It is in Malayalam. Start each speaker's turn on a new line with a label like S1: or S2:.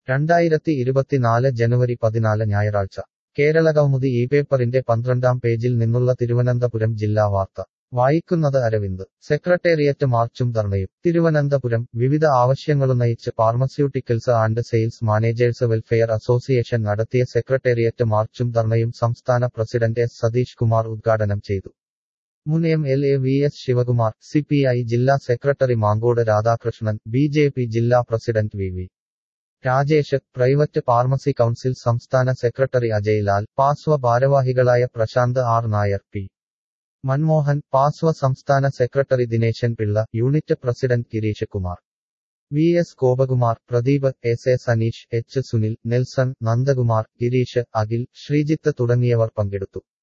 S1: രണ്ടായിരത്തി ഇരുപത്തിനാല് ജനുവരി പതിനാല് ഞായറാഴ്ച കേരളകൗമുദി ഈ പേപ്പറിന്റെ പന്ത്രണ്ടാം പേജിൽ നിന്നുള്ള തിരുവനന്തപുരം ജില്ലാ വാർത്ത വായിക്കുന്നത് അരവിന്ദ് സെക്രട്ടേറിയറ്റ് മാർച്ചും ധർണയും തിരുവനന്തപുരം വിവിധ ആവശ്യങ്ങളുന്നയിച്ച് pharmaceuticals and sales managers welfare association നടത്തിയ സെക്രട്ടേറിയറ്റ് മാർച്ചും ധർണയും സംസ്ഥാന പ്രസിഡന്റ് എസ് സതീഷ് കുമാർ ഉദ്ഘാടനം ചെയ്തു മുൻ M L A V S Sivakumar C P I ജില്ലാ secretary Mankode Radhakrishnan B J P ജില്ലാ president V V Rajesh private pharmacy council സംസ്ഥാന സെക്രട്ടറി അജയ് ലാൽ പാസ്വ ഭാരവാഹികളായ പ്രശാന്ത് ആർ നായർ പി മൻമോഹൻ പാസ്വ സംസ്ഥാന secretary Dineshan Pillai unit president Gireesh Kumar V S Gopakumar Pradeep S A Saneesh H Sunil Nelson Nandakumar Gireesh Akhil Sreejith തുടങ്ങിയവർ പങ്കെടുത്തു